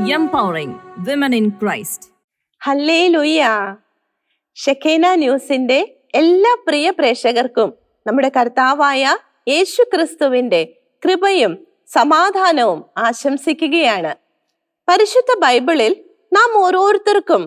empowering women in Christ. ഹല്ലേ ലുയ്യ ഷെഖേന ന്യൂസിന്റെ എല്ലാ പ്രിയ പ്രേക്ഷകർക്കും നമ്മുടെ കർത്താവായ യേശു ക്രിസ്തുവിന്റെ കൃപയും സമാധാനവും ആശംസിക്കുകയാണ് പരിശുദ്ധ ബൈബിളിൽ നാം ഓരോരുത്തർക്കും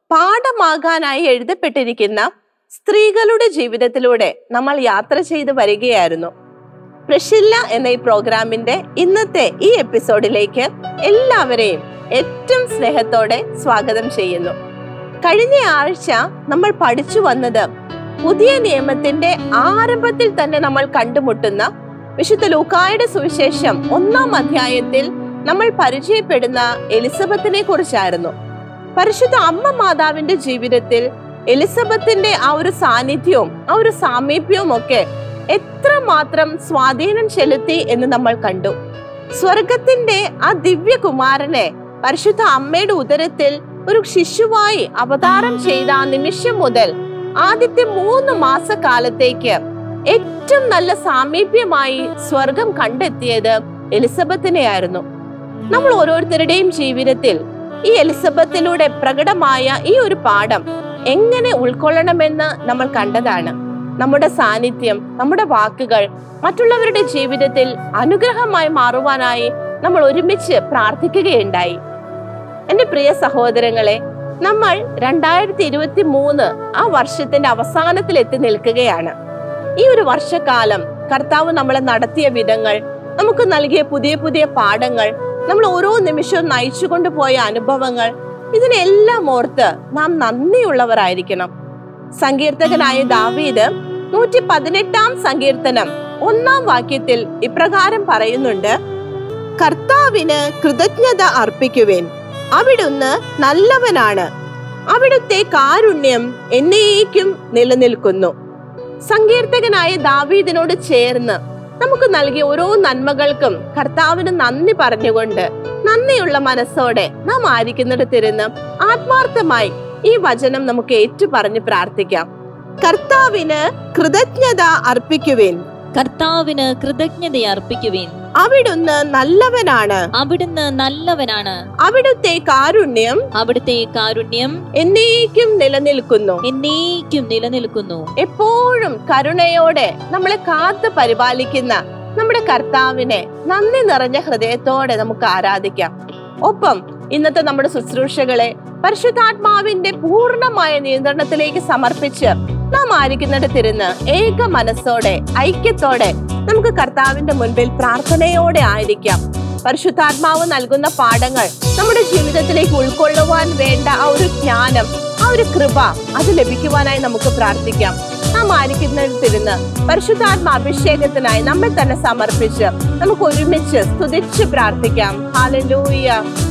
പാഠമാകാനായി എഴുതപ്പെട്ടിരിക്കുന്ന സ്ത്രീകളുടെ ജീവിതത്തിലൂടെ നമ്മൾ യാത്ര ചെയ്തു വരികയായിരുന്നു പ്രഷില്ല എന്ന ഈ പ്രോഗ്രാമിന്റെ ഇന്നത്തെ ഈ എപ്പിസോഡിലേക്ക് എല്ലാവരെയും ഏറ്റവും സ്നേഹത്തോടെ സ്വാഗതം ചെയ്യുന്നു കഴിഞ്ഞ ആഴ്ച നമ്മൾ പഠിച്ചു വന്നത് പുതിയ നിയമത്തിന്റെ ആരംഭത്തിൽ തന്നെ നമ്മൾ കണ്ടുമുട്ടുന്ന വിശുദ്ധ ലൂക്കായുടെ സുവിശേഷം ഒന്നാം അധ്യായത്തിൽ നമ്മൾ പരിചയപ്പെടുന്ന എലിസബത്തിനെ കുറിച്ചായിരുന്നു പരിശുദ്ധ അമ്മ മാതാവിന്റെ ജീവിതത്തിൽ എലിസബത്തിന്റെ ആ ഒരു സാന്നിധ്യവും ആ ഒരു സാമീപ്യവും ഒക്കെ എത്രമാത്രം സ്വാധീനം ചെലുത്തി എന്ന് നമ്മൾ കണ്ടു സ്വർഗത്തിന്റെ ആ ദിവ്യകുമാരനെ പരിശുദ്ധ അമ്മയുടെ ഉദരത്തിൽ ഒരു ശിശുവായി അവതാരം ചെയ്ത ആ നിമിഷം മുതൽ ആദ്യത്തെ മൂന്ന് മാസക്കാലത്തേക്ക് ഏറ്റവും നല്ല സാമീപ്യമായി സ്വർഗം കണ്ടെത്തിയത് എലിസബത്തിനെയായിരുന്നു നമ്മൾ ഓരോരുത്തരുടെയും ജീവിതത്തിൽ ഈ എലിസബത്തിലൂടെ പ്രകടമായ ഈ ഒരു പാഠം എങ്ങനെ ഉൾക്കൊള്ളണമെന്ന് നമ്മൾ കണ്ടതാണ് നമ്മുടെ സാന്നിധ്യം നമ്മുടെ വാക്കുകൾ മറ്റുള്ളവരുടെ ജീവിതത്തിൽ അനുഗ്രഹമായി മാറുവാനായി നമ്മൾ ഒരുമിച്ച് പ്രാർത്ഥിക്കുകയുണ്ടായി എന്റെ പ്രിയ സഹോദരങ്ങളെ നമ്മൾ രണ്ടായിരത്തി ഇരുപത്തി മൂന്ന് ആ വർഷത്തിന്റെ അവസാനത്തിൽ എത്തി നിൽക്കുകയാണ് ഈ ഒരു വർഷക്കാലം കർത്താവ് നമ്മളെ നടത്തിയ വിധങ്ങൾ നമുക്ക് നൽകിയ പുതിയ പുതിയ പാഠങ്ങൾ നമ്മൾ ഓരോ നിമിഷവും നയിച്ചുകൊണ്ട് പോയ അനുഭവങ്ങൾ ഇതിനെല്ലാം ഓർത്ത് നാം നന്ദിയുള്ളവരായിരിക്കണം സങ്കീർത്തകനായ ദാവീദ് നൂറ്റി പതിനെട്ടാം സങ്കീർത്തനം ഒന്നാം വാക്യത്തിൽ ഇപ്രകാരം പറയുന്നുണ്ട് കർത്താവിന് കൃതജ്ഞത അർപ്പിക്കുവേൻ അവിടുന്ന് നല്ലവനാണ് അവിടുത്തെ കാരുണ്യം എന്നേക്കും നിലനിൽക്കുന്നു സങ്കീർത്തകനായ ദാവീദിനോട് ചേർന്ന് നമുക്ക് നൽകിയ ഓരോ നന്മകൾക്കും കർത്താവിന് നന്ദി പറഞ്ഞുകൊണ്ട് നന്ദിയുള്ള മനസ്സോടെ നാം ആയിരിക്കുന്നിടത്തിരുന്ന് ആത്മാർത്ഥമായി ഈ വചനം നമുക്ക് ഏറ്റു പറഞ്ഞ് പ്രാർത്ഥിക്കാം കർത്താവിന് കൃതജ്ഞത അർപ്പിക്കുവേൻ കർത്താവിന് കൃതജ്ഞത അർപ്പിക്കുവേൻ അവിടുന്ന് നല്ലവനാണ് അവിടുന്ന് നല്ലവനാണ് അവിടുത്തെ കാരുണ്യം അവിടുത്തെ കാരുണ്യം എന്നേക്കും നിലനിൽക്കുന്നു എന്നേക്കും നിലനിൽക്കുന്നു എപ്പോഴും കരുണയോടെ നമ്മളെ കാത്തു പരിപാലിക്കുന്ന നമ്മുടെ കർത്താവിനെ നന്ദി നിറഞ്ഞ ഹൃദയത്തോടെ നമുക്ക് ആരാധിക്കാം ഒപ്പം ഇന്നത്തെ നമ്മുടെ ശുശ്രൂഷകളെ പരിശുദ്ധാത്മാവിന്റെ പൂർണ്ണമായ നിയന്ത്രണത്തിലേക്ക് സമർപ്പിച്ച് നാം ആയിരിക്കുന്നിടത്തിരുന്ന് ഏക മനസ്സോടെ ഐക്യത്തോടെ നമുക്ക് കർത്താവിന്റെ മുൻപിൽ പ്രാർത്ഥനയോടെ ആയിരിക്കാം പരിശുദ്ധാത്മാവ് നൽകുന്ന പാഠങ്ങൾ നമ്മുടെ ജീവിതത്തിലേക്ക് ഉൾക്കൊള്ളുവാൻ വേണ്ട ആ ഒരു ജ്ഞാനം ആ ഒരു കൃപ അത് ലഭിക്കുവാനായി നമുക്ക് പ്രാർത്ഥിക്കാം നാം ആയിരിക്കുന്നിടത്തിരുന്ന് പരിശുദ്ധാത്മ അഭിഷേകത്തിനായി നമ്മെ തന്നെ സമർപ്പിച്ച് നമുക്ക് ഒരുമിച്ച് സ്തുതിച്ച് പ്രാർത്ഥിക്കാം ഹാലലൂയ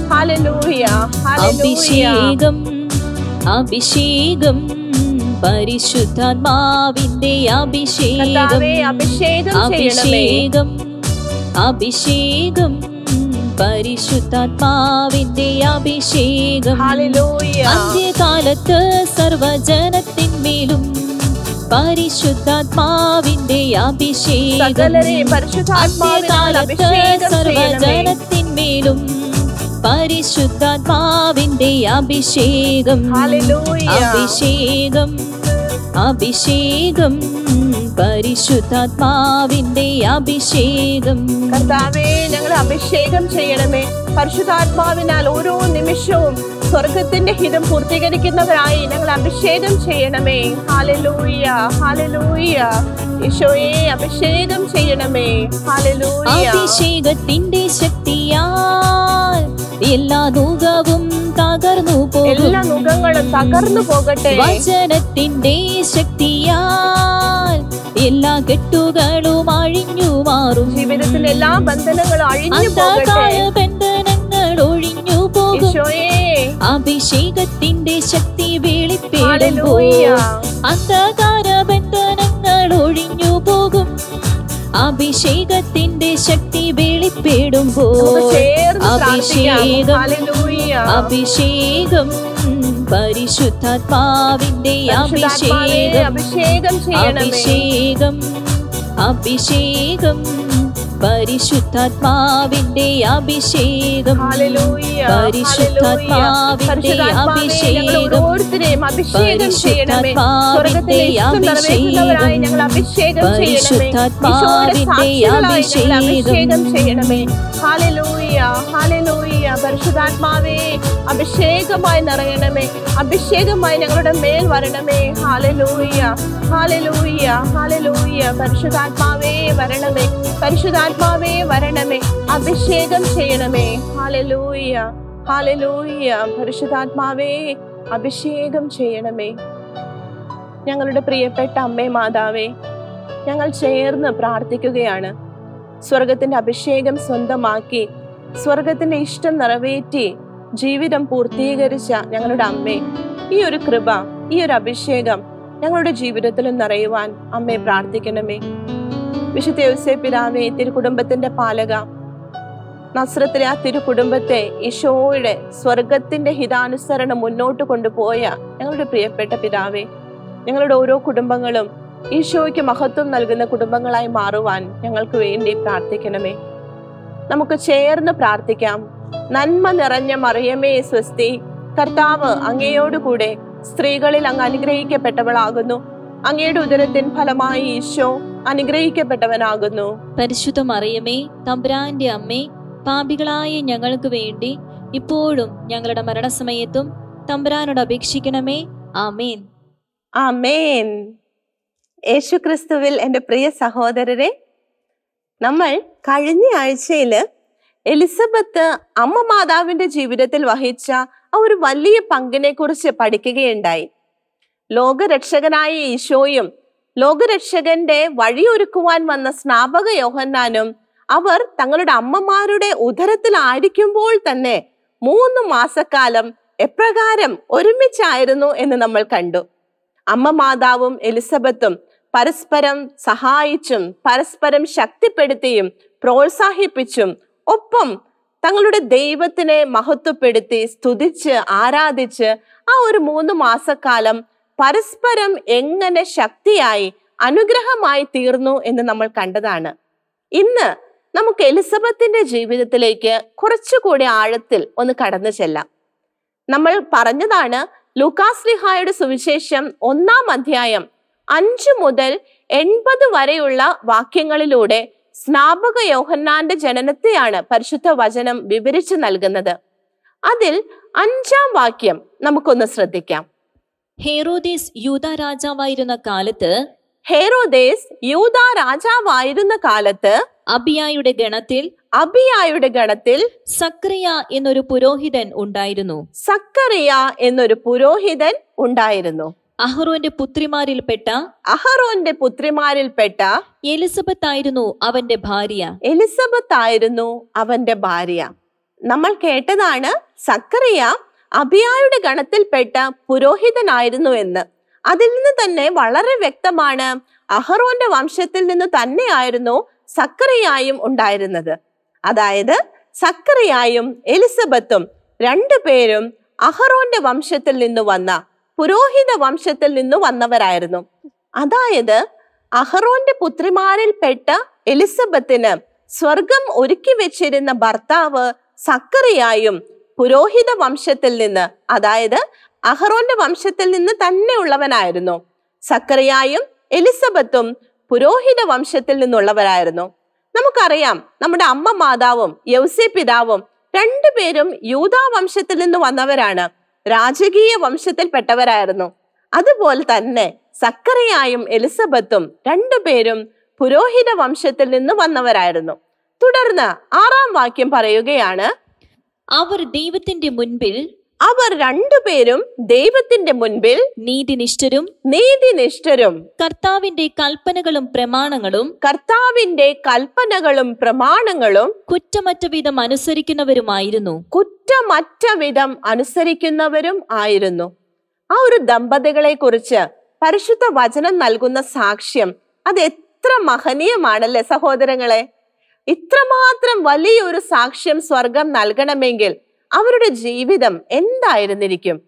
ഹാലലൂയ ഹാലലൂയ അഭിഷേകം അഭിഷേകം പരിശുദ്ധാത്മാവിന്റെ അഭിഷേകം കർത്താവേ അഭിഷേകം ചെയ്യണമേ അഭിഷേകം അഭിഷേകം പരിശുദ്ധാത്മാവിന്റെ അഭിഷേകം ഹാലലൂയ അന്ത്യകാലത്ത് സർവജനത്തിന്മേലും പരിശുദ്ധാത്മാവിന്റെ അഭിഷേകം സകലരെ പരിശുദ്ധാത്മാവിനാൽ അന്ത്യകാലത്ത് അഭിഷേകം ചെയ്യണമേ സർവജനത്തിന്മേലും പരിശുദ്ധാത്മാവിന്റെ അഭിഷേകം ഹാലലൂയ അഭിഷേകം അഭിഷേകം പരിശുദ്ധാത്മാവിന്റെ അഭിഷേകം കർത്താവേ ഞങ്ങൾ അഭിഷേകം ചെയ്യണമേ പരിശുദ്ധാത്മാവിനാൽ ഓരോ നിമിഷവും സ്വർഗത്തിന്റെ ഹിതം പൂർത്തീകരിക്കുന്നവരായി ഞങ്ങൾ അഭിഷേകം ചെയ്യണമേ ഹാലലൂയ ഹാലലൂയ ഈശോയെ അഭിഷേകം ചെയ്യണമേ ഹാലലൂയ അഭിഷേകത്തിന്റെ ശക്തിയാൽ എല്ലാ ദുഃഖവും തകർന്നു പോകും എല്ലാ മുഖങ്ങളും തകർന്നു പോകട്ടെ വചനത്തിന്റെ ശക്തിയാൽ എല്ലാ കെട്ടുകളും അഴിഞ്ഞു മാറും ജീവിതത്തിലെ എല്ലാ ബന്ധനങ്ങളും അഴിഞ്ഞു പോകട്ടെ അന്ധകാര ബന്ധനങ്ങൾ ഒഴിഞ്ഞു പോകും ഈശോയെ അഭിഷേകത്തിന്റെ ശക്തി വെളിപ്പെടുമ്പോൾ ഹാലലൂയ അന്ധകാര ബന്ധനങ്ങൾ ഒഴിഞ്ഞു പോകും അഭിഷേകത്തിന്റെ ശക്തി വെളിപ്പെടുമ്പോൾ നമുക്ക് ചേർന്ന് പ്രാർത്ഥിക്കാം അഭിഷേകം ഹാലലൂയ അഭിഷേകം പരിശുദ്ധാത്മാവിന്റെ പരിശുദ്ധാത്മാവേ, അഭിഷേകം അഭിഷേകം ചെയ്യണമേ അഭിഷേകം അഭിഷേകം പരിശുദ്ധാത്മാവിന്റെ അഭിഷേകം ഹല്ലേലൂയ, പരിശുദ്ധാത്മാവിന്റെ ഹല്ലേലൂയ. പരിശുദ്ധാത്മാവേ, ഞങ്ങൾ അഭിഷേകം ഓരോരുത്തരെയും അഭിഷേകം ചെയ്യണമേ സ്വർഗത്തിന്റെ ഇഷ്ടം നിറവേറ്റുന്നവരായി ഞങ്ങൾ അഭിഷേകം ചെയ്യണമേ ഈശോയുടെ സാക്ഷികളായി ഞങ്ങൾ അഭിഷേകം ചെയ്യണമേ ഹാലലൂയ ഹാലലൂയ പരിശുദ്ധാത്മാവേ അഭിഷേകമായി നിറയണമേ അഭിഷേകമായി ഞങ്ങളുടെ മേൽ വരണമേ ഹാലലൂയ ഹാലലൂയ ഹാലലൂയ പരിശുദ്ധാത്മാവേ വരണമേ പരിശുദ്ധാത്മാവേ വരണമേ അഭിഷേകം ചെയ്യണമേ ഹാലലൂയ ഹാലലൂയ പരിശുദ്ധാത്മാവേ അഭിഷേകം ചെയ്യണമേ ഞങ്ങളുടെ പ്രിയപ്പെട്ട അമ്മേ മാതാവേ ഞങ്ങൾ ചേർന്ന് പ്രാർത്ഥിക്കുകയാണ് സ്വർഗത്തിന്റെ അഭിഷേകം സ്വന്തമാക്കി സ്വർഗത്തിന്റെ ഇഷ്ടം നിറവേറ്റി ജീവിതം പൂർത്തീകരിച്ച ഞങ്ങളുടെ അമ്മേ ഈ ഒരു കൃപ ഈ ഒരു അഭിഷേകം ഞങ്ങളുടെ ജീവിതത്തിൽ നിറയുവാൻ അമ്മയെ പ്രാർത്ഥിക്കണമേ വിശുദ്ധ യോസേ പിതാവേ തിരുകുടുംബത്തിന്റെ പാലക നസ്രത്തിലെ ആ തിരുകുടുംബത്തെ ഈശോയുടെ സ്വർഗത്തിന്റെ ഹിതാനുസരണം മുന്നോട്ട് കൊണ്ടുപോയ ഞങ്ങളുടെ പ്രിയപ്പെട്ട പിതാവേ ഞങ്ങളുടെ ഓരോ കുടുംബങ്ങളും ഈശോയ്ക്ക് മഹത്വം നൽകുന്ന കുടുംബങ്ങളായി മാറുവാൻ ഞങ്ങൾക്ക് വേണ്ടി പ്രാർത്ഥിക്കണമേ നമുക്ക് ചേർന്ന് പ്രാർത്ഥിക്കാം നന്മ നിറഞ്ഞ മറിയമേ സ്വസ്തി കർത്താവ് അങ്ങയോടുകൂടെ സ്ത്രീകളിൽ അങ്ങ് അനുഗ്രഹിക്കപ്പെട്ടവളാകുന്നു അങ്ങയുടെ ഉദരത്തിൻ ഫലമായി ഈശോ അനുഗ്രഹിക്കപ്പെട്ടവനാകുന്നു പരിശുദ്ധ മറിയമേ തമ്പുരാന്റെ അമ്മേ പാപികളായ ഞങ്ങൾക്ക് വേണ്ടി ഇപ്പോഴും ഞങ്ങളുടെ മരണസമയത്തും തമ്പുരാനോട് അപേക്ഷിക്കണമേ ആമേൻ ആമേൻ യേശു ക്രിസ്തുവിൽ എൻ്റെ പ്രിയ സഹോദരരെ നമ്മൾ കഴിഞ്ഞ ആഴ്ചയിൽ എലിസബത്ത് അമ്മ മാതാവിന്റെ ജീവിതത്തിൽ വഹിച്ച ആ ഒരു വലിയ പങ്കിനെ കുറിച്ച് പഠിക്കുകയുണ്ടായി ലോകരക്ഷകനായ ഈശോയും ലോകരക്ഷകന്റെ വഴിയൊരുക്കുവാൻ വന്ന സ്നാപക യോഹന്നാനും അവർ തങ്ങളുടെ അമ്മമാരുടെ ഉദരത്തിലായിരിക്കുമ്പോൾ തന്നെ മൂന്ന് മാസക്കാലം എപ്രകാരം ഒരുമിച്ചായിരുന്നു എന്ന് നമ്മൾ കണ്ടു അമ്മ മാതാവും എലിസബത്തും പരസ്പരം സഹായിച്ചും പരസ്പരം ശക്തിപ്പെടുത്തിയും പ്രോത്സാഹിപ്പിച്ചും ഒപ്പം തങ്ങളുടെ ദൈവത്തിനെ മഹത്വപ്പെടുത്തി സ്തുതിച്ച് ആരാധിച്ച് ആ ഒരു മൂന്ന് മാസക്കാലം പരസ്പരം എങ്ങനെ ശക്തിയായി അനുഗ്രഹമായി തീർന്നു എന്ന് നമ്മൾ കണ്ടതാണ് ഇന്ന് നമുക്ക് എലിസബത്തിന്റെ ജീവിതത്തിലേക്ക് കുറച്ചുകൂടി ആഴത്തിൽ ഒന്ന് കടന്നു ചെല്ലാം നമ്മൾ പറഞ്ഞതാണ് ലൂക്കാസ് ലിഹായുടെ സുവിശേഷം ഒന്നാം അധ്യായം അഞ്ചു മുതൽ എൺപത് വരെയുള്ള വാക്യങ്ങളിലൂടെ സ്നാപക യോഹന്നാന്റെ ജനനത്തെയാണ് പരിശുദ്ധ വചനം വിവരിച്ചു നൽകുന്നത് അതിൽ അഞ്ചാം വാക്യം നമുക്കൊന്ന് ശ്രദ്ധിക്കാം ഹേറോദേസ് യൂത രാജാവായിരുന്ന കാലത്ത് ഹേറോദേസ് യൂത രാജാവായിരുന്ന കാലത്ത് അബിയായുടെ ഗണത്തിൽ അബിയായുടെ ഗണത്തിൽ സക്രിയ എന്നൊരു പുരോഹിതൻ ഉണ്ടായിരുന്നു സക്കറിയ എന്നൊരു പുരോഹിതൻ ഉണ്ടായിരുന്നു അഹ്റോന്റെ പുത്രിമാരിൽപ്പെട്ട അഹറോന്റെ പുത്രിമാരിൽപ്പെട്ട എലിസബത്ത് ആയിരുന്നു അവന്റെ ഭാര്യ എലിസബത്ത് ആയിരുന്നു അവന്റെ ഭാര്യ നമ്മൾ കേട്ടതാണ് സക്കറിയ അബിയായുടെ ഗണത്തിൽപ്പെട്ട പുരോഹിതനായിരുന്നു എന്ന് അതിൽ നിന്ന് തന്നെ വളരെ വ്യക്തമാണ് അഹറോന്റെ വംശത്തിൽ നിന്ന് തന്നെയായിരുന്നു സക്കറിയായും ഉണ്ടായിരുന്നത് അതായത് സക്കറിയായും എലിസബത്തും രണ്ടുപേരും അഹറോന്റെ വംശത്തിൽ നിന്ന് വന്ന പുരോഹിത വംശത്തിൽ നിന്ന് വന്നവരായിരുന്നു അതായത് അഹറോന്റെ പുത്രിമാരിൽപ്പെട്ട എലിസബത്തിന് സ്വർഗം ഒരുക്കി വെച്ചിരുന്ന ഭർത്താവ് സക്കറിയായും പുരോഹിത വംശത്തിൽ നിന്ന് അതായത് അഹറോന്റെ വംശത്തിൽ നിന്ന് തന്നെ ഉള്ളവനായിരുന്നു സക്കറിയായും എലിസബത്തും പുരോഹിത വംശത്തിൽ നിന്നുള്ളവരായിരുന്നു നമുക്കറിയാം നമ്മുടെ അമ്മ മാതാവും യൗസെ പിതാവും രണ്ടുപേരും യൂതാ വംശത്തിൽ നിന്ന് വന്നവരാണ് രാജകീയ വംശത്തിൽപ്പെട്ടവരായിരുന്നു അതുപോലെ തന്നെ സക്കറിയായും എലിസബത്തും രണ്ടുപേരും പുരോഹിത വംശത്തിൽ നിന്ന് വന്നവരായിരുന്നു തുടർന്ന് ആറാം വാക്യം പറയുകയാണ് അവർ ദൈവത്തിന്റെ മുൻപിൽ അവർ രണ്ടുപേരും ദൈവത്തിന്റെ മുൻപിൽ നീതിനിഷ്ഠരും നീതിനിഷ്ഠരും കർത്താവിന്റെ കൽപ്പനകളും പ്രമാണങ്ങളും കർത്താവിന്റെ കൽപ്പനകളും പ്രമാണങ്ങളും കുറ്റമറ്റ വിധം അനുസരിക്കുന്നവരുമായിരുന്നു കുറ്റമറ്റ വിധം അനുസരിക്കുന്നവരും ആയിരുന്നു ആ ഒരു ദമ്പതികളെ കുറിച്ച് പരിശുദ്ധ വചനം നൽകുന്ന സാക്ഷ്യം അത് എത്ര മഹനീയമാണല്ലേ സഹോദരങ്ങളെ ഇത്രമാത്രം വലിയൊരു സാക്ഷ്യം സ്വർഗം നൽകണമെങ്കിൽ അവരുടെ ജീവിതം എന്തായിരുന്നിരിക്കും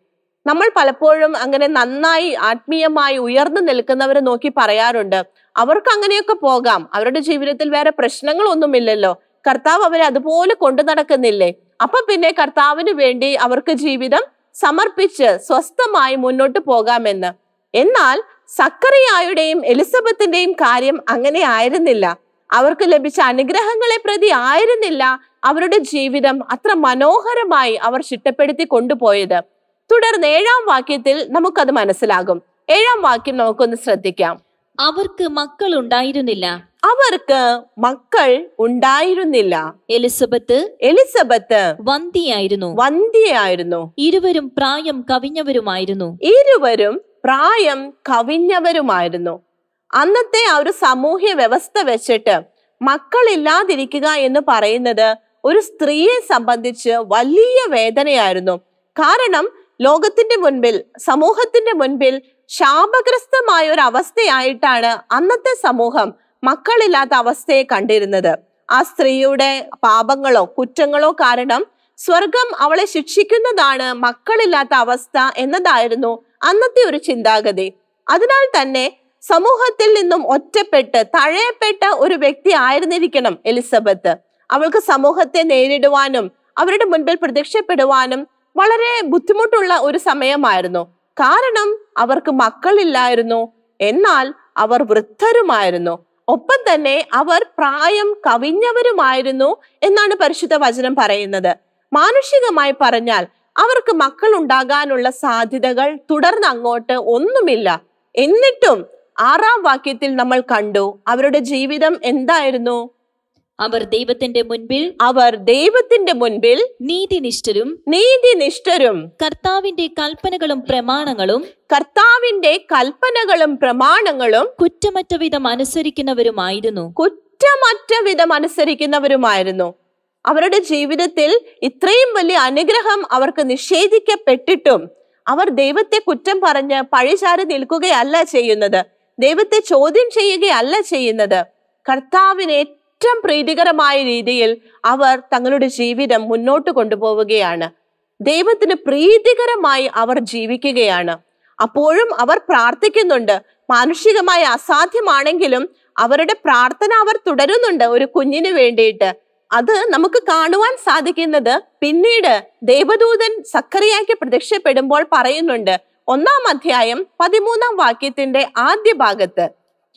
നമ്മൾ പലപ്പോഴും അങ്ങനെ നന്നായി ആത്മീയമായി ഉയർന്നു നിൽക്കുന്നവരെ നോക്കി പറയാറുണ്ട് അവർക്ക് അങ്ങനെയൊക്കെ പോകാം അവരുടെ ജീവിതത്തിൽ വേറെ പ്രശ്നങ്ങളൊന്നുമില്ലല്ലോ കർത്താവ് അവരെ അതുപോലെ കൊണ്ടു നടക്കുന്നില്ലേ അപ്പൊ പിന്നെ കർത്താവിന് വേണ്ടി അവർക്ക് ജീവിതം സമർപ്പിച്ച് സ്വസ്ഥമായി മുന്നോട്ട് പോകാമെന്ന് എന്നാൽ സക്കറിയായുടെയും എലിസബത്തിന്റെയും കാര്യം അങ്ങനെ ആയിരുന്നില്ല അവർക്ക് ലഭിച്ച അനുഗ്രഹങ്ങളെ പ്രതി ആയിരുന്നില്ല അവരുടെ ജീവിതം അത്ര മനോഹരമായി അവർ ചിട്ടപ്പെടുത്തി കൊണ്ടുപോയത് തുടർന്ന് ഏഴാം വാക്യത്തിൽ നമുക്കത് മനസ്സിലാകും ഏഴാം വാക്യം നമുക്കൊന്ന് ശ്രദ്ധിക്കാം അവർക്ക് മക്കൾ ഉണ്ടായിരുന്നില്ല അവർക്ക് മക്കൾ ഉണ്ടായിരുന്നില്ല എലിസബത്ത് എലിസബത്ത് വന്തിയായിരുന്നു വന്ധ്യയായിരുന്നു ഇരുവരും പ്രായം കവിഞ്ഞവരുമായിരുന്നു ഇരുവരും പ്രായം കവിഞ്ഞവരുമായിരുന്നു അന്നത്തെ ആ ഒരു സാമൂഹ്യ വ്യവസ്ഥ വെച്ചിട്ട് മക്കളില്ലാതിരിക്കുക എന്ന് പറയുന്നത് ഒരു സ്ത്രീയെ സംബന്ധിച്ച് വലിയ വേദനയായിരുന്നു കാരണം ലോകത്തിന്റെ മുൻപിൽ സമൂഹത്തിന്റെ മുൻപിൽ ശാപഗ്രസ്തമായ ഒരു അവസ്ഥയായിട്ടാണ് അന്നത്തെ സമൂഹം മക്കളില്ലാത്ത അവസ്ഥയെ കണ്ടിരുന്നത് ആ സ്ത്രീയുടെ പാപങ്ങളോ കുറ്റങ്ങളോ കാരണം സ്വർഗം അവളെ ശിക്ഷിക്കുന്നതാണ് മക്കളില്ലാത്ത അവസ്ഥ എന്നതായിരുന്നു അന്നത്തെ ഒരു ചിന്താഗതി അതിനാൽ തന്നെ സമൂഹത്തിൽ നിന്നും ഒറ്റപ്പെട്ട് തഴയപ്പെട്ട ഒരു വ്യക്തി ആയിരുന്നിരിക്കണം എലിസബത്ത് അവൾക്ക് സമൂഹത്തെ നേരിടുവാനും അവരുടെ മുൻപിൽ പ്രത്യക്ഷപ്പെടുവാനും വളരെ ബുദ്ധിമുട്ടുള്ള ഒരു സമയമായിരുന്നു കാരണം അവർക്ക് മക്കളില്ലായിരുന്നു എന്നാൽ അവർ വൃദ്ധരുമായിരുന്നു ഒപ്പം തന്നെ അവർ പ്രായം കവിഞ്ഞവരുമായിരുന്നു എന്നാണ് പരിശുദ്ധ വചനം പറയുന്നത് മാനുഷികമായി പറഞ്ഞാൽ അവർക്ക് മക്കൾ ഉണ്ടാകാനുള്ള സാധ്യതകൾ തുടർന്ന് അങ്ങോട്ട് ഒന്നുമില്ല എന്നിട്ടും ആറാം വാക്യത്തിൽ നമ്മൾ കണ്ടു അവരുടെ ജീവിതം എന്തായിരുന്നു അവർ ദൈവത്തിന്റെ മുൻപിൽ അവർ ദൈവത്തിന്റെ മുൻപിൽ നീതിനിഷ്ഠരും നീതിനിഷ്ഠരും കർത്താവിന്റെ കൽപ്പനകളും പ്രമാണങ്ങളും കർത്താവിന്റെ കൽപ്പനകളും പ്രമാണങ്ങളും കുറ്റമറ്റ വിധം അനുസരിക്കുന്നവരുമായിരുന്നു കുറ്റമറ്റ വിധം അനുസരിക്കുന്നവരുമായിരുന്നു അവരുടെ ജീവിതത്തിൽ ഇത്രയും വലിയ അനുഗ്രഹം അവർക്ക് നിഷേധിക്കപ്പെട്ടിട്ടും അവർ ദൈവത്തെ കുറ്റം പറഞ്ഞ് പഴിചാരി നിൽക്കുകയല്ല ചെയ്യുന്നത് ദൈവത്തെ ചോദ്യം ചെയ്യുകയല്ല ചെയ്യുന്നത് കർത്താവിന് ഏറ്റവും പ്രീതികരമായ രീതിയിൽ അവർ തങ്ങളുടെ ജീവിതം മുന്നോട്ട് കൊണ്ടുപോവുകയാണ് ദൈവത്തിന് പ്രീതികരമായി അവർ ജീവിക്കുകയാണ് അപ്പോഴും അവർ പ്രാർത്ഥിക്കുന്നുണ്ട് മാനുഷികമായി അസാധ്യമാണെങ്കിലും അവരുടെ പ്രാർത്ഥന അവർ തുടരുന്നുണ്ട് ഒരു കുഞ്ഞിന് വേണ്ടിയിട്ട് അത് നമുക്ക് കാണുവാൻ സാധിക്കുന്നത് പിന്നീട് ദേവദൂതൻ സക്കറിയാക്കി പ്രത്യക്ഷപ്പെടുമ്പോൾ പറയുന്നുണ്ട് ഒന്നാം അധ്യായം പതിമൂന്നാം വാക്യത്തിന്റെ ആദ്യ ഭാഗത്ത്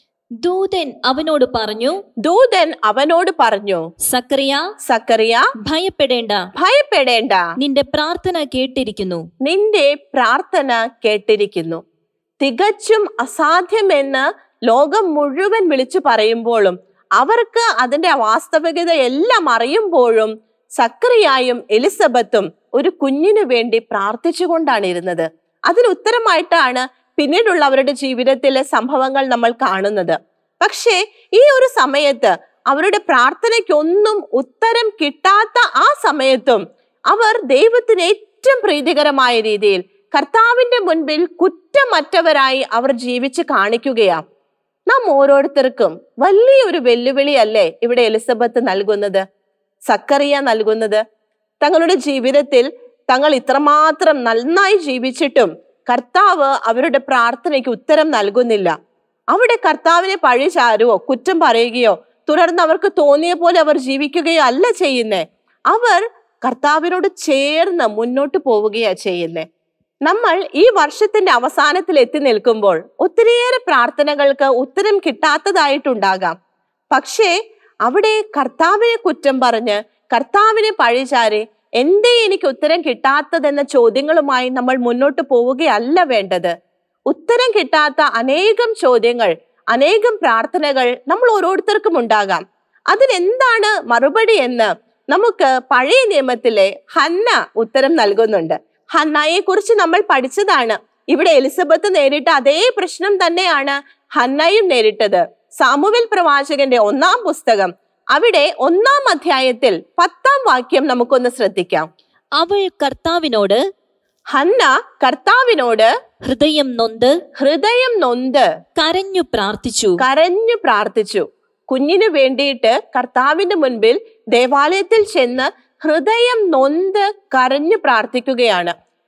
ദൂതൻ അവനോട് പറഞ്ഞു ദൂതൻ അവനോട് പറഞ്ഞു സക്രിയ സക്കറിയ ഭയപ്പെടേണ്ട ഭയപ്പെടേണ്ട നിന്റെ പ്രാർത്ഥന കേട്ടിരിക്കുന്നു നിന്റെ പ്രാർത്ഥന കേട്ടിരിക്കുന്നു തികച്ചും അസാധ്യമെന്ന് ലോകം മുഴുവൻ വിളിച്ചു പറയുമ്പോഴും അവർക്ക് അതിന്റെ വാസ്തവികത എല്ലാം അറിയുമ്പോഴും സക്രിയായും എലിസബത്തും ഒരു കുഞ്ഞിനു വേണ്ടി പ്രാർത്ഥിച്ചുകൊണ്ടാണ് ഇരുന്നത് അതിന് ഉത്തരമായിട്ടാണ് പിന്നീടുള്ള അവരുടെ ജീവിതത്തിലെ സംഭവങ്ങൾ നമ്മൾ കാണുന്നത് പക്ഷേ ഈ ഒരു സമയത്ത് അവരുടെ പ്രാർത്ഥനയ്ക്കൊന്നും ഉത്തരം കിട്ടാത്ത ആ സമയത്തും അവർ ദൈവത്തിന് ഏറ്റവും പ്രീതികരമായ രീതിയിൽ കർത്താവിന്റെ മുൻപിൽ കുറ്റമറ്റവരായി അവർ ജീവിച്ച് കാണിക്കുകയാ നാം ഓരോരുത്തർക്കും വലിയൊരു വെല്ലുവിളിയല്ലേ ഇവിടെ എലിസബത്ത് നൽകുന്നത് സക്കറിയ നൽകുന്നത് തങ്ങളുടെ ജീവിതത്തിൽ തങ്ങൾ ഇത്രമാത്രം നന്നായി ജീവിച്ചിട്ടും കർത്താവ് അവരുടെ പ്രാർത്ഥനയ്ക്ക് ഉത്തരം നൽകുന്നില്ല അവിടെ കർത്താവിനെ പഴി ചാരുവോ കുറ്റം പറയുകയോ തുടർന്ന് അവർക്ക് തോന്നിയ പോലെ അവർ ജീവിക്കുകയോ അല്ല ചെയ്യുന്നേ അവർ കർത്താവിനോട് ചേർന്ന് മുന്നോട്ട് പോവുകയാ ചെയ്യുന്നേ നമ്മൾ ഈ വർഷത്തിന്റെ അവസാനത്തിൽ എത്തി നിൽക്കുമ്പോൾ ഒത്തിരിയേറെ പ്രാർത്ഥനകൾക്ക് ഉത്തരം കിട്ടാത്തതായിട്ടുണ്ടാകാം പക്ഷേ അവിടെ കർത്താവിനെ കുറ്റം പറഞ്ഞ് കർത്താവിനെ പഴിചാരി എന്തേ എനിക്ക് ഉത്തരം കിട്ടാത്തതെന്ന ചോദ്യങ്ങളുമായി നമ്മൾ മുന്നോട്ട് പോവുകയല്ല വേണ്ടത് ഉത്തരം കിട്ടാത്ത അനേകം ചോദ്യങ്ങൾ അനേകം പ്രാർത്ഥനകൾ നമ്മൾ ഓരോരുത്തർക്കും ഉണ്ടാകാം അതിനെന്താണ് മറുപടി എന്ന് നമുക്ക് പഴയ നിയമത്തിലെ ഹന്ന ഉത്തരം നൽകുന്നുണ്ട് ഹന്നയെ കുറിച്ച് നമ്മൾ പഠിച്ചതാണ് ഇവിടെ എലിസബത്ത് നേരിട്ട അതേ പ്രശ്നം തന്നെയാണ് ഹന്നയും നേരിട്ടത് സാമുവൽ പ്രവാചകന്റെ ഒന്നാം പുസ്തകം അവിടെ ഒന്നാം അധ്യായത്തിൽ പത്താം വാക്യം നമുക്കൊന്ന് ശ്രദ്ധിക്കാം അവൾ കർത്താവിനോട് ഹന്ന കർത്താവിനോട് ഹൃദയം നൊന്ത് ഹൃദയം നൊന്ത് കരഞ്ഞു പ്രാർത്ഥിച്ചു കരഞ്ഞു പ്രാർത്ഥിച്ചു കുഞ്ഞിനു വേണ്ടിയിട്ട് കർത്താവിന്റെ മുൻപിൽ ദേവാലയത്തിൽ ചെന്ന് ഹൃദയം നൊന്ത് കരഞ്ഞു പ്രാർത്ഥിക്കുകയാണ്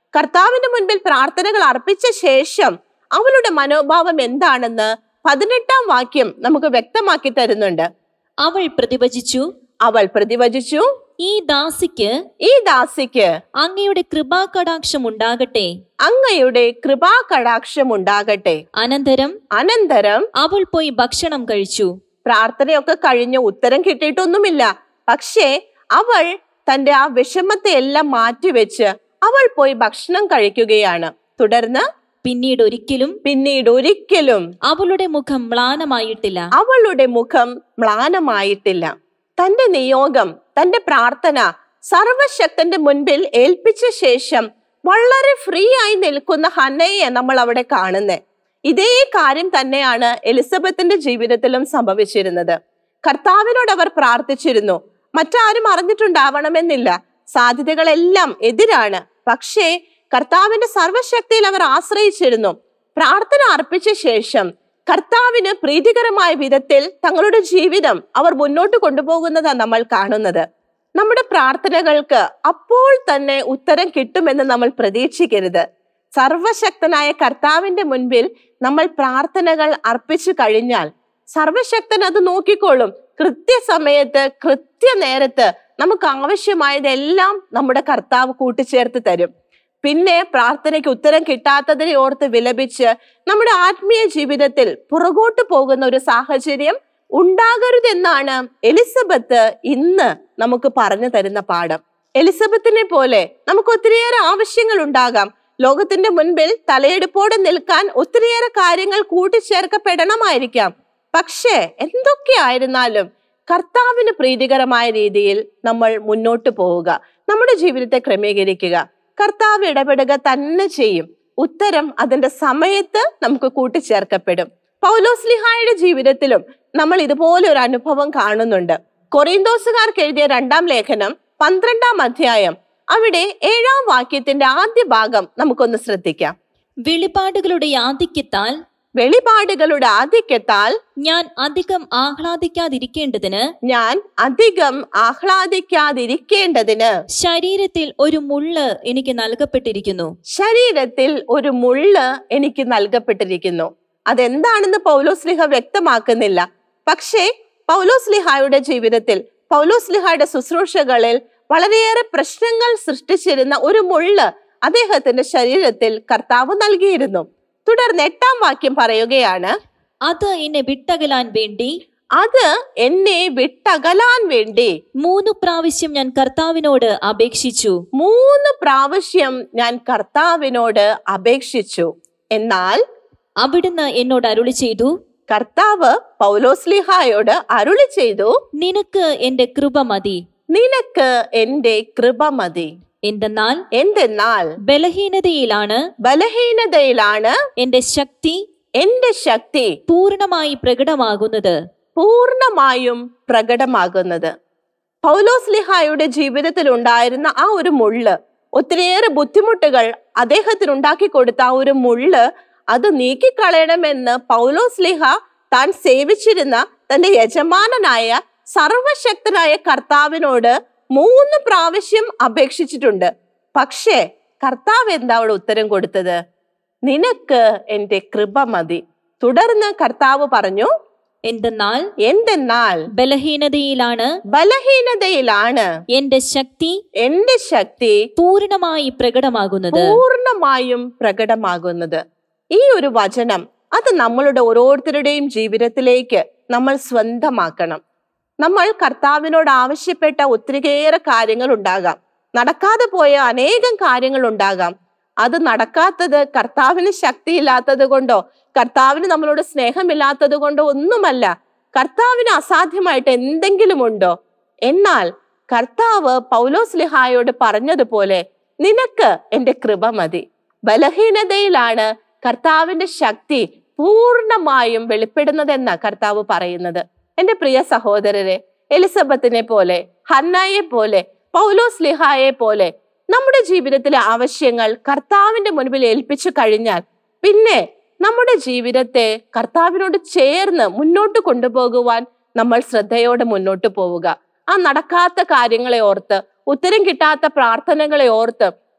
കർത്താവിന്റെ മുൻപിൽ പ്രാർത്ഥനകൾ അർപ്പിച്ച ശേഷം അവളുടെ മനോഭാവം എന്താണെന്ന് പതിനെട്ടാം വാക്യം നമുക്ക് വ്യക്തമാക്കി തരുന്നുണ്ട് അവൾ പ്രതിവചിച്ചു അവൾ പ്രതിവചിച്ചു ഈ ദാസിക്ക് ഈ ദാസിക്ക് അങ്ങയുടെ കൃപാകടാക്ഷം ഉണ്ടാകട്ടെ അങ്ങയുടെ കൃപാകടാക്ഷം ഉണ്ടാകട്ടെ അനന്തരം അനന്തരം അവൾ പോയി ഭക്ഷണം കഴിച്ചു പ്രാർത്ഥനയൊക്കെ കഴിഞ്ഞ് ഉത്തരം കിട്ടിയിട്ടൊന്നുമില്ല പക്ഷേ അവൾ തന്റെ ആ വിഷമത്തെ എല്ലാം മാറ്റിവെച്ച് അവൾ പോയി ഭക്ഷണം കഴിക്കുകയാണ് തുടർന്ന് പിന്നീട് ഒരിക്കലും പിന്നീട് ഒരിക്കലും അവളുടെ മുഖം മ്ലാനമായിട്ടില്ല അവളുടെ മുഖം മ്ലാനമായിട്ടില്ല തന്റെ നിയോഗം തന്റെ പ്രാർത്ഥന സർവശക്തന്റെ മുൻപിൽ ഏൽപ്പിച്ച ശേഷം വളരെ ഫ്രീ ആയി നിൽക്കുന്ന ഹന്നയെ നമ്മൾ അവിടെ കാണുന്നത് ഇതേ കാര്യം തന്നെയാണ് എലിസബത്തിന്റെ ജീവിതത്തിലും സംഭവിച്ചിരുന്നത് കർത്താവിനോട് അവർ പ്രാർത്ഥിച്ചിരുന്നു മറ്റാരും അറിഞ്ഞിട്ടുണ്ടാവണമെന്നില്ല സാധ്യതകളെല്ലാം എതിരാണ് പക്ഷേ കർത്താവിന്റെ സർവശക്തിയിൽ അവർ ആശ്രയിച്ചിരുന്നു പ്രാർത്ഥന അർപ്പിച്ച ശേഷം കർത്താവിന് പ്രീതികരമായ വിധത്തിൽ തങ്ങളുടെ ജീവിതം അവർ മുന്നോട്ട് കൊണ്ടുപോകുന്നതാണ് നമ്മൾ കാണുന്നത് നമ്മുടെ പ്രാർത്ഥനകൾക്ക് അപ്പോൾ തന്നെ ഉത്തരം കിട്ടുമെന്ന് നമ്മൾ പ്രതീക്ഷിക്കരുത് സർവശക്തനായ കർത്താവിന്റെ മുൻപിൽ നമ്മൾ പ്രാർത്ഥനകൾ അർപ്പിച്ചു കഴിഞ്ഞാൽ സർവശക്തൻ അത് നോക്കിക്കോളും കൃത്യസമയത്ത് കൃത്യനേരത്ത് നമുക്ക് ആവശ്യമായതെല്ലാം നമ്മുടെ കർത്താവ് കൂട്ടിച്ചേർത്ത് തരും പിന്നെ പ്രാർത്ഥനയ്ക്ക് ഉത്തരം കിട്ടാത്തതിനെ ഓർത്ത് വിലപിച്ച് നമ്മുടെ ആത്മീയ ജീവിതത്തിൽ പുറകോട്ട് പോകുന്ന ഒരു സാഹചര്യം ഉണ്ടാകരുതെന്നാണ് എലിസബത്ത് ഇന്ന് നമുക്ക് പറഞ്ഞു തരുന്ന പാഠം എലിസബത്തിനെ പോലെ നമുക്ക് ഒത്തിരിയേറെ ആവശ്യങ്ങൾ ഉണ്ടാകാം ലോകത്തിന്റെ മുൻപിൽ തലയെടുപ്പോടെ നിൽക്കാൻ ഒത്തിരിയേറെ കാര്യങ്ങൾ കൂട്ടിച്ചേർക്കപ്പെടണമായിരിക്കാം പക്ഷേ എന്തൊക്കെയായിരുന്നാലും കർത്താവിന് പ്രീതികരമായ രീതിയിൽ നമ്മൾ മുന്നോട്ട് പോവുക നമ്മുടെ ജീവിതത്തെ ക്രമീകരിക്കുക കർത്താവ് ഇടപെടുക തന്നെ ചെയ്യും ഉത്തരം അതിന്റെ സമയത്ത് നമുക്ക് കൂട്ടിച്ചേർക്കപ്പെടും പൗലോസ്ലിഹായുടെ ജീവിതത്തിലും നമ്മൾ ഇതുപോലെ ഒരു അനുഭവം കാണുന്നുണ്ട് കൊറിന്തോസുകാർക്ക് എഴുതിയ രണ്ടാം ലേഖനം പന്ത്രണ്ടാം അധ്യായം അവിടെ ഏഴാം വാക്യത്തിന്റെ ആദ്യ ഭാഗം നമുക്കൊന്ന് ശ്രദ്ധിക്കാം വെളിപാടുകളുടെ ആധിക്യത്താൽ വെളിപാടുകളുടെ ആധിക്യത്താൽ ഞാൻ അധികം ആഹ്ലാദിക്കാതിരിക്കേണ്ടതിന് ഞാൻ അധികം ആഹ്ലാദിക്കാതിരിക്കേണ്ടതിന് ശരീരത്തിൽ ഒരു മുള്ള് എനിക്ക് നൽകപ്പെട്ടിരിക്കുന്നു ശരീരത്തിൽ ഒരു മുള്ള് എനിക്ക് നൽകപ്പെട്ടിരിക്കുന്നു അതെന്താണെന്ന് പൗലോസ്ലിഹ വ്യക്തമാക്കുന്നില്ല പക്ഷേ പൗലോസ്ലിഹായുടെ ജീവിതത്തിൽ പൗലോസ്ലിഹായുടെ ശുശ്രൂഷകളിൽ വളരെയേറെ പ്രശ്നങ്ങൾ സൃഷ്ടിച്ചിരുന്ന ഒരു മുള്ള് അദ്ദേഹത്തിന്റെ ശരീരത്തിൽ കർത്താവ് നൽകിയിരുന്നു തുടർന്ന് എട്ടാം വാക്യം പറയുകയാണ് അത് എന്നെ വിട്ടകലാൻ വേണ്ടി അത് എന്നെ വിട്ടകലാൻ വേണ്ടി മൂന്ന് പ്രാവശ്യം ഞാൻ കർത്താവിനോട് അപേക്ഷിച്ചു മൂന്ന് പ്രാവശ്യം ഞാൻ കർത്താവിനോട് അപേക്ഷിച്ചു എന്നാൽ അവിടുന്ന് എന്നോട് അരുളി ചെയ്തു കർത്താവ് പൗലോസ്ലിഹായോട് അരുളി ചെയ്തു നിനക്ക് എന്റെ കൃപ മതി നിനക്ക് എന്റെ കൃപ മതി എന്തെന്നാൽ എന്തെന്നാൽ ബലഹീനതയിലാണ് ബലഹീനതയിലാണ് എന്റെ ശക്തി എന്റെ ശക്തി പൂർണ്ണമായി പ്രകടമാകുന്നത് പൂർണ്ണമായും പ്രകടമാകുന്നത് പൗലോസ്ലിഹായുടെ ജീവിതത്തിൽ ഉണ്ടായിരുന്ന ആ ഒരു മുള്ള് ഒത്തിരിയേറെ ബുദ്ധിമുട്ടുകൾ അദ്ദേഹത്തിന് ഉണ്ടാക്കി കൊടുത്ത ആ ഒരു മുള്ള് അത് നീക്കിക്കളയണമെന്ന് പൗലോസ്ലിഹ താൻ സേവിച്ചിരുന്ന തന്റെ യജമാനനായ സർവശക്തനായ കർത്താവിനോട് മൂന്ന് പ്രാവശ്യം അപേക്ഷിച്ചിട്ടുണ്ട് പക്ഷേ കർത്താവ് എന്താ അവിടെ ഉത്തരം കൊടുത്തത് നിനക്ക് എന്റെ കൃപ മതി തുടർന്ന് കർത്താവ് പറഞ്ഞു എന്തെന്നാൽ എന്തെന്നാൽ ബലഹീനതയിലാണ് ബലഹീനതയിലാണ് എന്റെ ശക്തി എന്റെ ശക്തി പൂർണ്ണമായി പ്രകടമാകുന്നത് പൂർണ്ണമായും പ്രകടമാകുന്നത് ഈ ഒരു വചനം അത് നമ്മളുടെ ഓരോരുത്തരുടെയും ജീവിതത്തിലേക്ക് നമ്മൾ സ്വന്തമാക്കണം നമ്മൾ കർത്താവിനോട് ആവശ്യപ്പെട്ട ഒത്തിരിയേറെ കാര്യങ്ങൾ ഉണ്ടാകാം നടക്കാതെ പോയ അനേകം കാര്യങ്ങൾ ഉണ്ടാകാം അത് നടക്കാത്തത് കർത്താവിന് ശക്തിയില്ലാത്തത് കൊണ്ടോ കർത്താവിന് നമ്മളോട് സ്നേഹമില്ലാത്തത് കൊണ്ടോ ഒന്നുമല്ല കർത്താവിന് അസാധ്യമായിട്ട് എന്തെങ്കിലും ഉണ്ടോ എന്നാൽ കർത്താവ് പൗലോസ്ലിഹായോട് പറഞ്ഞതുപോലെ നിനക്ക് എന്റെ കൃപ മതി ബലഹീനതയിലാണ് കർത്താവിന്റെ ശക്തി പൂർണ്ണമായും വെളിപ്പെടുന്നതെന്ന കർത്താവ് പറയുന്നത് എന്റെ പ്രിയ സഹോദരരെ എലിസബത്തിനെ പോലെ ഹന്നായെ പോലെ പൗലോസ് ലിഹായെ പോലെ നമ്മുടെ ജീവിതത്തിലെ ആവശ്യങ്ങൾ കർത്താവിന്റെ മുൻപിൽ ഏൽപ്പിച്ചു കഴിഞ്ഞാൽ പിന്നെ നമ്മുടെ ജീവിതത്തെ കർത്താവിനോട് ചേർന്ന് മുന്നോട്ട് കൊണ്ടുപോകുവാൻ നമ്മൾ ശ്രദ്ധയോടെ മുന്നോട്ട് പോവുക ആ നടക്കാത്ത കാര്യങ്ങളെ ഓർത്ത് ഉത്തരം കിട്ടാത്ത പ്രാർത്ഥനകളെ ഓർത്ത്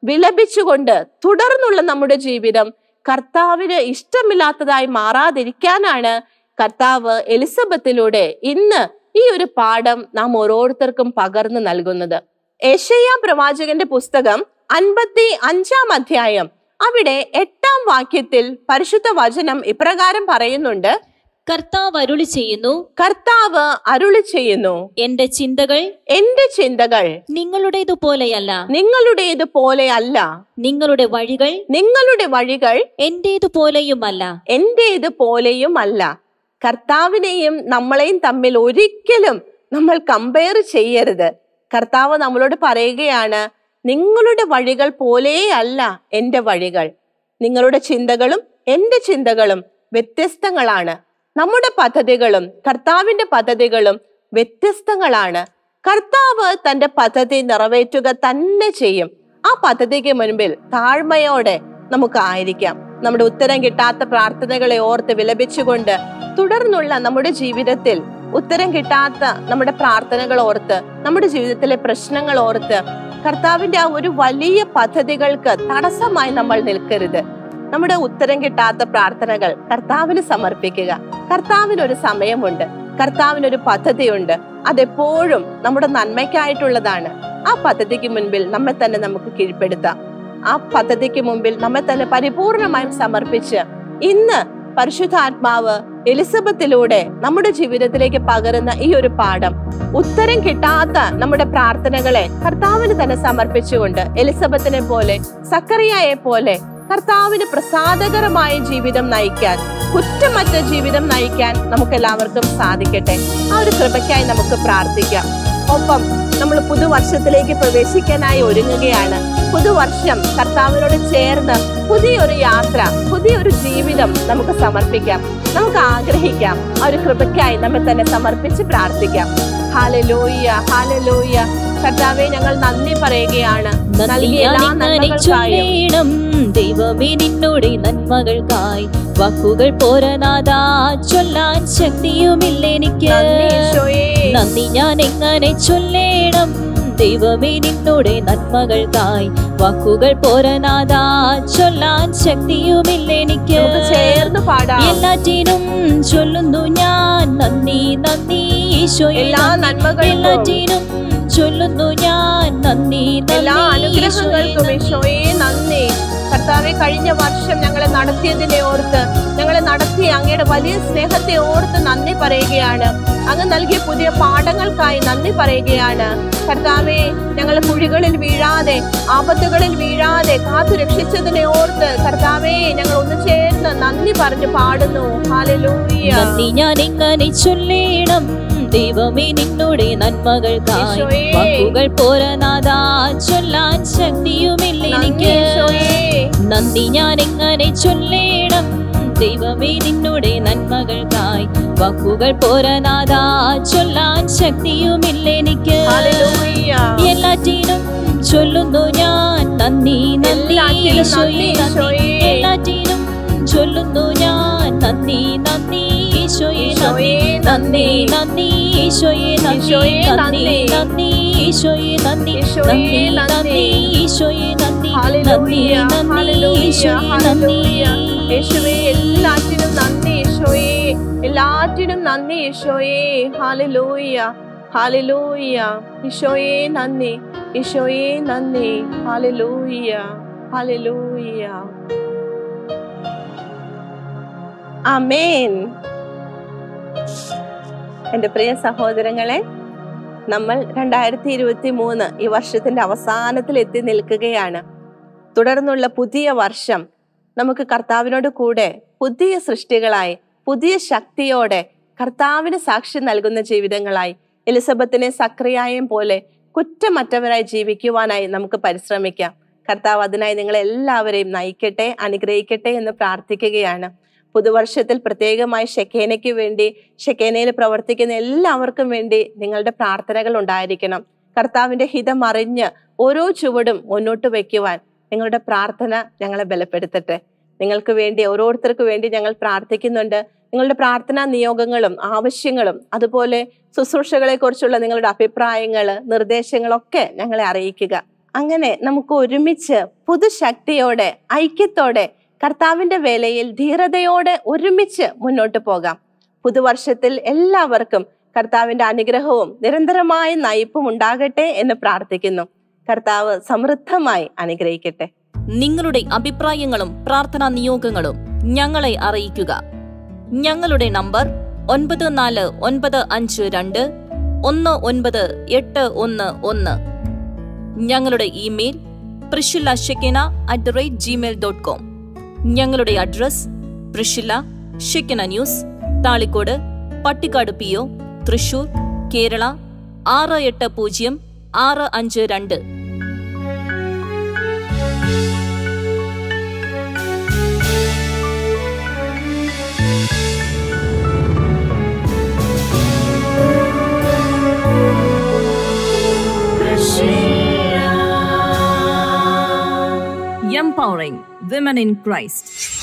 വിലപിച്ചുകൊണ്ട് തുടർന്നുള്ള നമ്മുടെ ജീവിതം കർത്താവിന് ഇഷ്ടമില്ലാത്തതായി മാറാതിരിക്കാനാണ് കർത്താവ് എലിസബത്തിലൂടെ ഇന്ന് ഈ ഒരു പാഠം നാം ഓരോരുത്തർക്കും പകർന്നു നൽകുന്നത് ഏഷ്യ പ്രവാചകന്റെ പുസ്തകം അൻപത്തി അഞ്ചാം അധ്യായം അവിടെ എട്ടാം വാക്യത്തിൽ പരിശുദ്ധ വചനം ഇപ്രകാരം പറയുന്നുണ്ട് കർത്താവ് അരുളി ചെയ്യുന്നു കർത്താവ് അരുളി ചെയ്യുന്നു എന്റെ ചിന്തകൾ എന്റെ ചിന്തകൾ നിങ്ങളുടേതുപോലെയല്ല നിങ്ങളുടേത് പോലെ അല്ല നിങ്ങളുടെ വഴികൾ നിങ്ങളുടെ വഴികൾ എന്റേതുപോലെയുമല്ല എന്റേത് പോലെയും അല്ല കർത്താവിനെയും നമ്മളെയും തമ്മിൽ ഒരിക്കലും നമ്മൾ കമ്പയർ ചെയ്യരുത് കർത്താവ് നമ്മളോട് പറയുകയാണ് നിങ്ങളുടെ വഴികൾ പോലെയല്ല എൻ്റെ വഴികൾ നിങ്ങളുടെ ചിന്തകളും എൻ്റെ ചിന്തകളും വ്യത്യസ്തങ്ങളാണ് നമ്മുടെ പദ്ധതികളും കർത്താവിന്റെ പദ്ധതികളും വ്യത്യസ്തങ്ങളാണ് കർത്താവ് തന്റെ പദ്ധതി നിറവേറ്റുക തന്നെ ചെയ്യും ആ പദ്ധതിക്ക് മുൻപിൽ താഴ്മയോടെ നമുക്ക് ആയിരിക്കാം നമ്മുടെ ഉത്തരം കിട്ടാത്ത പ്രാർത്ഥനകളെ ഓർത്ത് വിലപിച്ചുകൊണ്ട് തുടർന്നുള്ള നമ്മുടെ ജീവിതത്തിൽ ഉത്തരം കിട്ടാത്ത നമ്മുടെ പ്രാർത്ഥനകൾ ഓർത്ത് നമ്മുടെ ജീവിതത്തിലെ പ്രശ്നങ്ങൾ ഓർത്ത് കർത്താവിന്റെ ആ ഒരു വലിയ പദ്ധതികൾക്ക് തടസ്സമായി നമ്മൾ നിൽക്കരുത് നമ്മുടെ ഉത്തരം കിട്ടാത്ത പ്രാർത്ഥനകൾ കർത്താവിന് സമർപ്പിക്കുക കർത്താവിന് ഒരു സമയമുണ്ട് കർത്താവിന് ഒരു പദ്ധതിയുണ്ട് അതെപ്പോഴും നമ്മുടെ നന്മയ്ക്കായിട്ടുള്ളതാണ് ആ പദ്ധതിക്ക് മുൻപിൽ നമ്മെ തന്നെ നമുക്ക് കീഴ്പ്പെടുത്താം ആ പദ്ധതിക്ക് മുമ്പിൽ നമ്മെ തന്നെ പരിപൂർണമായും സമർപ്പിച്ച് ഇന്ന് പരിശുദ്ധാത്മാവ് എലിസബത്തിലൂടെ നമ്മുടെ ജീവിതത്തിലേക്ക് പകരുന്ന ഈ ഒരു പാഠം ഉത്തരം കിട്ടാത്ത നമ്മുടെ പ്രാർത്ഥനകളെ കർത്താവിന് തന്നെ സമർപ്പിച്ചുകൊണ്ട് എലിസബത്തിനെ പോലെ സക്കറിയായെ പോലെ കർത്താവിന് പ്രസാദകരമായ ജീവിതം നയിക്കാൻ കുറ്റമറ്റ ജീവിതം നയിക്കാൻ നമുക്ക് എല്ലാവർക്കും സാധിക്കട്ടെ ആ ഒരു കൃപയ്ക്കായി നമുക്ക് പ്രാർത്ഥിക്കാം ഒപ്പം നമ്മൾ പുതുവർഷത്തിലേക്ക് പ്രവേശിക്കാനായി ഒരുങ്ങുകയാണ് പുതുവർഷം കർത്താവിനോട് ചേർന്ന് പുതിയൊരു യാത്ര പുതിയൊരു ജീവിതം നമുക്ക് സമർപ്പിക്കാം നമുക്ക് ആഗ്രഹിക്കാം ആ ഒരു കൃപയ്ക്കായി നമ്മെ തന്നെ സമർപ്പിച്ച് പ്രാർത്ഥിക്കാം ഹാലലോയ്യ ഹാലലോയ്യ കർത്താവെ ഞങ്ങൾ നന്ദി പറയുകയാണ് നൽകിയ എല്ലാ നന്മകൾക്കായും ചൊല്ലേണം ദൈവമേ നിന്നോടെ നന്മകൾക്കായി വാക്കുകൾ പോരനാഥാ ചൊല്ലാൻ ശക്തിയുമില്ല എനിക്ക് നന്ദി ഈശോയേ. നന്ദി ഞാൻ എങ്ങനെ ചൊല്ലേണം ദൈവമേ നിന്നോടെ നന്മകൾക്കായി വാക്കുകൾ പോരനാഥാ ചൊല്ലാൻ ശക്തിയുമില്ല എനിക്ക് നമുക്ക് ചേർന്ന് പാടാം എല്ലാറ്റിനും ചൊല്ലുന്നു ഞാൻ നന്ദി നന്ദി ഈശോയെ എല്ലാ നന്ദി. നന്മകൾക്കും എല്ലാറ്റിനും ചൊല്ലുന്നു ഞാൻ നന്ദി എല്ലാ നന്ദി ഈശോയെ അനുഗ്രഹങ്ങൾക്കും നന്ദി. ഈശോയെ നന്ദി കർത്താവെ കഴിഞ്ഞ വർഷം ഞങ്ങളെ നടത്തിയതിനെ ഓർത്ത് ഞങ്ങളെ നടത്തിയ അങ്ങയുടെ വലിയ സ്നേഹത്തെ ഓർത്ത് നന്ദി പറയുകയാണ് അങ്ങ് നൽകിയ പുതിയ പാഠങ്ങൾക്കായി നന്ദി പറയുകയാണ് കർത്താവെ ഞങ്ങൾ കുഴികളിൽ വീഴാതെ ആപത്തുകളിൽ വീഴാതെ കാത്തു രക്ഷിച്ചതിനെ ഓർത്ത് കർത്താവെ ഞങ്ങൾ ഒന്ന് ചേർന്ന് നന്ദി പറഞ്ഞു പാടുന്നു ഹാലലൂയ നന്ദി ഞാൻ എങ്ങനെ ചൊല്ലേണം ദൈവമേ നിന്നോടെ നന്മകൾക്കായി ഈശോയേ. വാക്കുകൾ പോരനാഥാ ചൊല്ലാൻ ശക്തിയുമില്ല നന്ദി എനിക്ക് ഈശോയേ. നന്ദി ഞാൻ എങ്ങനെ ചൊല്ലേണം ദൈവമേ നിന്നോടെ നന്മകൾക്കായി വാക്കുകൾ പോരനാഥാ ചൊല്ലാൻ ശക്തിയുമില്ല എനിക്ക് ഹല്ലേലൂയ. എല്ലാറ്റിനും ചൊല്ലുന്നു ഞാൻ നന്ദി നന്ദി എല്ലാറ്റിനും ഈശോയെ നന്ദി നന്ദി ഈശോയെ. എല്ലാറ്റിനും ചൊല്ലുന്നു ഞാൻ നന്ദി നന്ദി ഈശോയെ നന്ദി ഈശോയെ നന്ദി നന്ദി ഈശോയെ നന്ദി ഈശോയെ നന്ദി നന്ദി. നന്ദി ഈശോയെ നന്ദി ഈശോയെ നന്ദി നന്ദി. നന്ദി ഈശോയെ നന്ദി നന്ദി ഹല്ലേലൂയ, നന്ദി ഹല്ലേലൂയ, ഈശോയെ നന്ദി ഹല്ലേലൂയ. യേശുവേ എല്ലാറ്റിനും നന്ദി യേശോയെ എല്ലാറ്റിനും നന്ദി യേശോയെ ഹാലലൂയ ഹാലലൂയ ഈശോയെ നന്ദി ഈശോയെ നന്ദി ഹാലലൂയ ഹാലലൂയ അമേൻ എൻ്റെ പ്രിയ സഹോദരങ്ങളെ നമ്മൾ രണ്ടായിരത്തി ഇരുപത്തി മൂന്ന് ഈ വർഷത്തിന്റെ അവസാനത്തിൽ എത്തി നിൽക്കുകയാണ് തുടർന്നുള്ള പുതിയ വർഷം നമുക്ക് കർത്താവിനോട് കൂടെ പുതിയ സൃഷ്ടികളായി പുതിയ ശക്തിയോടെ കർത്താവിന് സാക്ഷി നൽകുന്ന ജീവിതങ്ങളായി എലിസബത്തിനെ സക്രിയായും പോലെ കുറ്റമറ്റവരായി ജീവിക്കുവാനായി നമുക്ക് പരിശ്രമിക്കാം കർത്താവ് അതിനായി നിങ്ങളെ എല്ലാവരെയും നയിക്കട്ടെ അനുഗ്രഹിക്കട്ടെ എന്ന് പ്രാർത്ഥിക്കുകയാണ് പുതുവർഷത്തിൽ പ്രത്യേകമായി ഷെക്കേനയ്ക്ക് വേണ്ടി ഷെക്കേനയിൽ പ്രവർത്തിക്കുന്ന എല്ലാവർക്കും വേണ്ടി നിങ്ങളുടെ പ്രാർത്ഥനകൾ ഉണ്ടായിരിക്കണം കർത്താവിന്റെ ഹിതം അറിഞ്ഞ് ഓരോ ചുവടും മുന്നോട്ട് വയ്ക്കുവാൻ നിങ്ങളുടെ പ്രാർത്ഥന ഞങ്ങളെ ബലപ്പെടുത്തട്ടെ നിങ്ങൾക്ക് വേണ്ടി ഓരോരുത്തർക്ക് വേണ്ടി ഞങ്ങൾ പ്രാർത്ഥിക്കുന്നുണ്ട് നിങ്ങളുടെ പ്രാർത്ഥനാ നിയോഗങ്ങളും ആവശ്യങ്ങളും അതുപോലെ ശുശ്രൂഷകളെ കുറിച്ചുള്ള നിങ്ങളുടെ അഭിപ്രായങ്ങൾ നിർദ്ദേശങ്ങളൊക്കെ ഞങ്ങളെ അറിയിക്കുക അങ്ങനെ നമുക്ക് ഒരുമിച്ച് പുതുശക്തിയോടെ ഐക്യത്തോടെ കർത്താവിന്റെ വേലയിൽ ധീരതയോടെ ഒരുമിച്ച് മുന്നോട്ട് പോകാം പുതുവർഷത്തിൽ എല്ലാവർക്കും കർത്താവിന്റെ അനുഗ്രഹവും നിരന്തരമായ നയിപ്പും ഉണ്ടാകട്ടെ എന്ന് പ്രാർത്ഥിക്കുന്നു കർത്താവ് സമൃദ്ധമായി അനുഗ്രഹിക്കട്ടെ നിങ്ങളുടെ അഭിപ്രായങ്ങളും പ്രാർത്ഥനാ നിയോഗങ്ങളും ഞങ്ങളെ അറിയിക്കുക ഞങ്ങളുടെ നമ്പർ ഒൻപത് നാല് ഒൻപത് അഞ്ച് രണ്ട് ഒന്ന് ഒൻപത് എട്ട് ഒന്ന് ഒന്ന് ഞങ്ങളുടെ email Priscilla Shekina at the rate gmail dot com ഞങ്ങളുടെ address Priscilla Shekina news Thalikkode Pattikkad P O Thrissur Kerala ആറ് എട്ട് പൂജ്യം ആറ് അഞ്ച് രണ്ട് Empowering women in Christ.